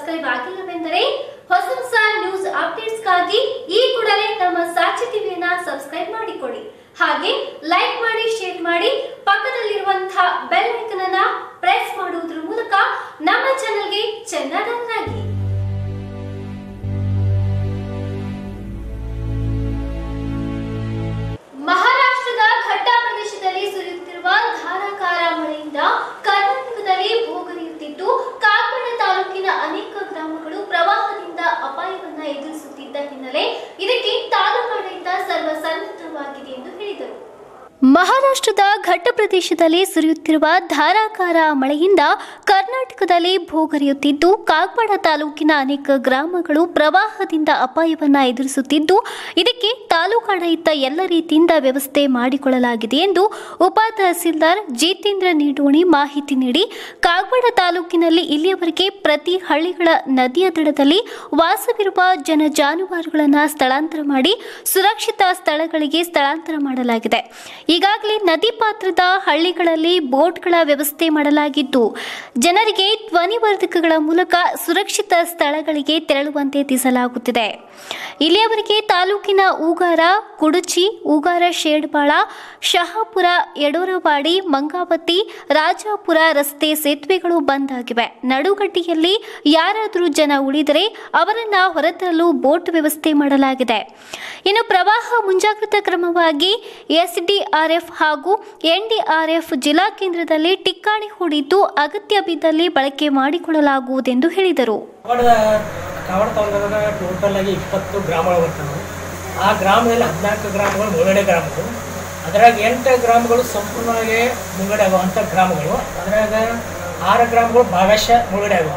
subscribe ಆಗಿಲ್ಲವೆಂದರೆ ಹೊಸ ಹೊಸ news ಅಪ್ಡೇಟ್ಸ್ಗಾಗಿ ಈ ಕೂಡಲೇ ನಮ್ಮ ಸಾಕ್ಷಿ ಟಿವಿಯನ್ನ ಸಬ್ಸ್ಕ್ರೈಬ್ ಮಾಡಿಕೊಳ್ಳಿ ಹಾಗೆ ಲೈಕ್ ಮಾಡಿ ಶೇರ್ ಮಾಡಿ ಪಕ್ಕದಲ್ಲಿರುವಂತಹ ಬೆಲ್ ಐಕನ್ ಅನ್ನ ಪ್ರೆಸ್ ಮಾಡುವುದರ ಮೂಲಕ ನಮ್ಮ ಚಾನೆಲ್ಗೆ ಚೆನ್ನಾಗಿ ಮಹಾರಾಷ್ಟ್ರದ ಘಟ್ಟ ಪ್ರದೇಶದಲ್ಲಿ ಸುರಿಯುತ್ತಿರುವ ಧಾರಾಕಾರ ಮಳೆಯಿಂದ ಕರ್ನಾಟಕದಲ್ಲಿ ಭೂಗರಿಯುತ್ತಿದ್ದು ಕಾಗವಾಡ ತಾಲೂಕಿನ ಅನೇಕ ಗ್ರಾಮಗಳು ಪ್ರವಾಹದಿಂದ ಅಪಾಯವನ್ನ ಎದುರಿಸುತ್ತಿದ್ದ ಹಿನ್ನೆಲೆ ಇದಕ್ಕೆ ತಾಲೂಕಾಡಳಿತ ಸರ್ವಸನ್ನದ್ಧವಾಗಿದೆ ಎಂದು ಹೇಳಿದರು ಮಹಾರಾಷ್ಟ್ರದ ಘಟ್ಟ ಪ್ರದೇಶದಲ್ಲಿ ಸುರಿಯುತ್ತಿರುವ ಧಾರಾಕಾರ ಮಳೆಯಿಂದ ಕರ್ನಾಟಕದಲ್ಲಿ ಭೂಗರಿಯುತ್ತಿದ್ದು ಕಾಗವಾಡ ತಾಲೂಕಿನ ಅನೇಕ ಗ್ರಾಮಗಳು ಪ್ರವಾಹದಿಂದ ಅಪಾಯವನ್ನ ಎದುರಿಸುತ್ತಿದ್ದು ಇದಕ್ಕೆ ತಾಲೂಕಾಡಳಿತ ಎಲ್ಲ ರೀತಿಯಿಂದ ವ್ಯವಸ್ಥೆ ಮಾಡಿಕೊಳ್ಳಲಾಗಿದೆ ಎಂದು ಉಪ ತಹಸೀಲ್ದಾರ್ ಜಿತೇಂದ್ರ ನೀಡೋಣಿ ಮಾಹಿತಿ ನೀಡಿ ಕಾಗವಾಡ ತಾಲೂಕಿನಲ್ಲಿ ಇಲ್ಲಿಯವರೆಗೆ ಪ್ರತಿ ಹಳ್ಳಿಗಳ ನದಿಯ ದಡದಲ್ಲಿ ವಾಸವಿರುವ ಜನ ಜಾನುವಾರುಗಳನ್ನು ಸ್ಥಳಾಂತರ ಮಾಡಿ ಸುರಕ್ಷಿತ ಸ್ಥಳಗಳಿಗೆ ಸ್ಥಳಾಂತರ ಮಾಡಲಾಗಿದೆ ಈಗಾಗಲೇ ನದಿ ಪಾತ್ರದ ಹಳ್ಳಿಗಳಲ್ಲಿ ಬೋಟ್ಗಳ ವ್ಯವಸ್ಥೆ ಮಾಡಲಾಗಿದ್ದು ಜನರಿಗೆ ಧ್ವನಿವರ್ಧಕಗಳ ಮೂಲಕ ಸುರಕ್ಷಿತ ಸ್ಥಳಗಳಿಗೆ ತೆರಳುವಂತೆ ತಿಳಿಸಲಾಗುತ್ತಿದೆ ಇಲ್ಲಿಯವರೆಗೆ ತಾಲೂಕಿನ ಊಗಾರ ಕುಡುಚಿ ಊಗಾರ ಶೇಡ್ಬಾಳ ಶಹಾಪುರ ಯಡೋರವಾಡಿ ಮಂಗಾವತಿ ರಾಜಾಪುರ ರಸ್ತೆ ಸೇತುವೆಗಳು ಬಂದ್ ಆಗಿವೆ ನಡುಗಡ್ಡಿಯಲ್ಲಿ ಯಾರಾದರೂ ಜನ ಉಳಿದರೆ ಅವರನ್ನ ಹೊರತರಲು ಬೋಟ್ ವ್ಯವಸ್ಥೆ ಮಾಡಲಾಗಿದೆ ಇನ್ನು ಪ್ರವಾಹ ಮುಂಜಾಗ್ರತಾ ಕ್ರಮವಾಗಿ ಎಸ್ಡಿಆರ್ಎಫ್ ಹಾಗೂ ಎನ್ಡಿಆರ್ಎಫ್ ಜಿಲ್ಲಾ ಕೇಂದ್ರದಲ್ಲಿ ಟಿಕ್ಕಾಣಿ ಹೂಡಿದ್ದು ಅಗತ್ಯ ಬಿದ್ದಲ್ಲಿ ಬಳಕೆ ಮಾಡಿಕೊಳ್ಳಲಾಗುವುದೆಂದು ಹೇಳಿದರು ಕಾವಡ ಕಾವಡ ತಾಲೂಕಾಗ ಟೋಟಲ್ ಆಗಿ ಇಪ್ಪತ್ತು ಗ್ರಾಮಗಳು ಬರ್ತವೆ ಆ ಗ್ರಾಮದಲ್ಲಿ ಹದಿನಾಲ್ಕು ಗ್ರಾಮಗಳು ಮುಳುಗಡೆ ಗ್ರಾಮಗಳು ಅದರಾಗ ಎಂಟು ಗ್ರಾಮಗಳು ಸಂಪೂರ್ಣವಾಗಿ ಮುಳುಗಡೆ ಆಗುವಂಥ ಗ್ರಾಮಗಳು ಅದರಾಗ ಆರು ಗ್ರಾಮಗಳು ಭಾಗಶಃ ಮುಳುಗಡೆ ಆಗುವ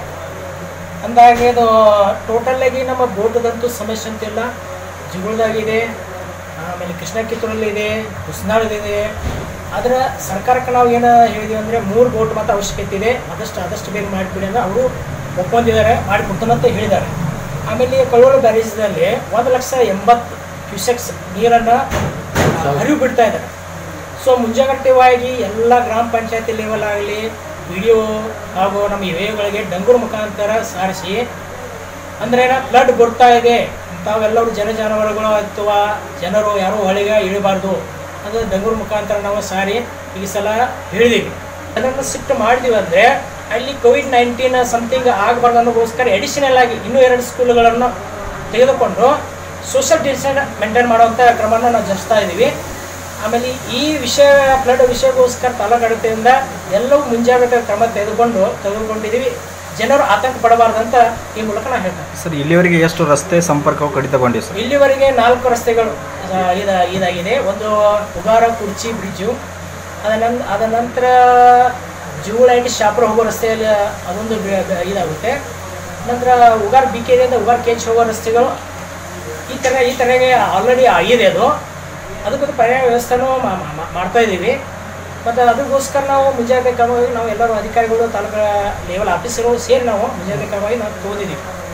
ಅಂದಾಗೆ ಇದು ಟೋಟಲ್ ಆಗಿ ನಮ್ಮ ಬೋಟದಂತೂ ಸಮಸ್ಯೆ ಅಂತಿಲ್ಲ ಜಿಗುಳ್ದಾಗಿದೆ ಆಮೇಲೆ ಕೃಷ್ಣ ಕಿತ್ತೂರಲ್ಲಿ ಇದೆ ಹುಸ್ನಾಳದಿದೆ ಆದರೆ ಸರ್ಕಾರಕ್ಕೆ ನಾವು ಏನು ಹೇಳಿದೀವಿ ಅಂದರೆ ಮೂರು ಬೋಟ್ ಮಾತ್ರ ಅವಶ್ಯಕತೆ ಇದೆ ಆದಷ್ಟು ಆದಷ್ಟು ಬೇಗ ಮಾಡಿಬಿಡಿ ಅಂದರೆ ಅವರು ಒಪ್ಕೊಂಡಿದ್ದಾರೆ ಮಾಡಿಕೊಡ್ತಾನಂತ ಹೇಳಿದ್ದಾರೆ ಆಮೇಲೆ ಕಳ್ಳೋಳ ಬ್ಯಾರೇಜ್ನಲ್ಲಿ ಒಂದು ಲಕ್ಷ ಎಂಬತ್ತು ಕ್ಯೂಸೆಕ್ಸ್ ನೀರನ್ನು ಹರಿವು ಬಿಡ್ತಾ ಇದ್ದಾರೆ ಸೊ ಮುಂಜಾಗ್ರತೆಯಾಗಿ ಎಲ್ಲ ಗ್ರಾಮ ಪಂಚಾಯತಿ ಲೆವೆಲ್ ಆಗಲಿ ಪಿ ಡಿ ಒ ಹಾಗೂ ನಮ್ಮ ಇವೆಗಳಿಗೆ ಡಂಗೂರು ಮುಖಾಂತರ ಸಾರಿಸಿ ಅಂದ್ರೆ ಫ್ಲಡ್ ಬರ್ತಾ ಇದೆ ತಾವೆಲ್ಲರೂ ಜನ ಜಾನುವಾರುಗಳು ಅಥವಾ ಜನರು ಯಾರೂ ಹೊಳೆಗೆ ಇಳಿಬಾರ್ದು ಅದು ಡಂಗೂರು ಮುಖಾಂತರ ನಾವು ಸಾರಿ ಈ ಸಲ ಹೇಳಿದೀವಿ ಅದನ್ನು ಶಿಫ್ಟ್ ಮಾಡಿದೀವಿ ಅಂದರೆ ಅಲ್ಲಿ ಕೋವಿಡ್ ನೈನ್ಟೀನ್ ಸಮಥಿಂಗ್ ಆಗಬಾರ್ದು ಅನ್ನೋಗೋಸ್ಕರ ಎಡಿಷನಲ್ ಆಗಿ ಇನ್ನೂ ಎರಡು ಸ್ಕೂಲ್ಗಳನ್ನು ತೆಗೆದುಕೊಂಡು ಸೋಷಿಯಲ್ ಡಿಸ್ಟೆನ್ಸ್ ಮೇಂಟೈನ್ ಮಾಡುವಂಥ ಕ್ರಮನ ನಾವು ಜರಿಸ್ತಾ ಇದ್ದೀವಿ ಆಮೇಲೆ ಈ ವಿಷಯ ಫ್ಲಡ್ ವಿಷಯಕ್ಕೋಸ್ಕರ ತಾಲೂಕಾಡಳಿತದಿಂದ ಎಲ್ಲವೂ ಮುಂಜಾಗ್ರತೆ ಕ್ರಮ ತೆಗೆದುಕೊಂಡು ತೆಗೆದುಕೊಂಡಿದ್ದೀವಿ ಜನರು ಆತಂಕ ಪಡಬಾರ್ದಂತ ಈ ಮೂಲಕ ನಾನು ಹೇಳ್ತೇನೆ ಸರ್ ಇಲ್ಲಿವರೆಗೆ ಎಷ್ಟು ರಸ್ತೆ ಸಂಪರ್ಕವು ಕಡಿತಗೊಂಡಿವೆ ಸರ್ ಇಲ್ಲಿವರೆಗೆ ನಾಲ್ಕು ರಸ್ತೆಗಳು ಆ, ಇದ ಇದಾಗಿದೆ ಒಂದು ಉಗಾರ ಕುರ್ಚಿ ಬ್ರಿಡ್ಜು ಅದ ನನ್ ಅದ ನಂತರ ಜೂಳ ಆ್ಯಂಡ್ ಶಾಪುರ ಹೋಗೋ ರಸ್ತೆಯಲ್ಲಿ ಅದೊಂದು ಬಿ- ಬಿ- ಇದಾಗುತ್ತೆ ನಂತರ ಉಗಾರ್ ಬಿ ಕೆದಿಂದ ಉಗಾರ್ ಕೆಚ್ ಹೋಗೋ ರಸ್ತೆಗಳು ಈ ಥರ ಈ ಥರಗೆ ಆಲ್ರೆಡಿ ಆಗಿದೆ ಅದು ಅದಕ್ಕೊಂದು ಪರ್ಯಾಯ ವ್ಯವಸ್ಥೆನೂ ಮಾ- ಮಾ- ಮಾ- ಮಾಡ್ತಾ ಇದ್ದೀವಿ ಮತ್ತು ಅದಕ್ಕೋಸ್ಕರ ನಾವು ಮುಂಜಾಗ್ರತೆ ಕ್ರಮವಾಗಿ ನಾವು ಎಲ್ಲರೂ ಅಧಿಕಾರಿಗಳು ತಾಲೂಕು ಲೆವೆಲ್ ಆಫೀಸರ್ಗಳು ಸೇರಿ ನಾವು ಮುಂಜಾಗ್ರತೆ ಕ್ರಮವಾಗಿ ನಾವು ತಗೊಂಡಿದ್ದೀವಿ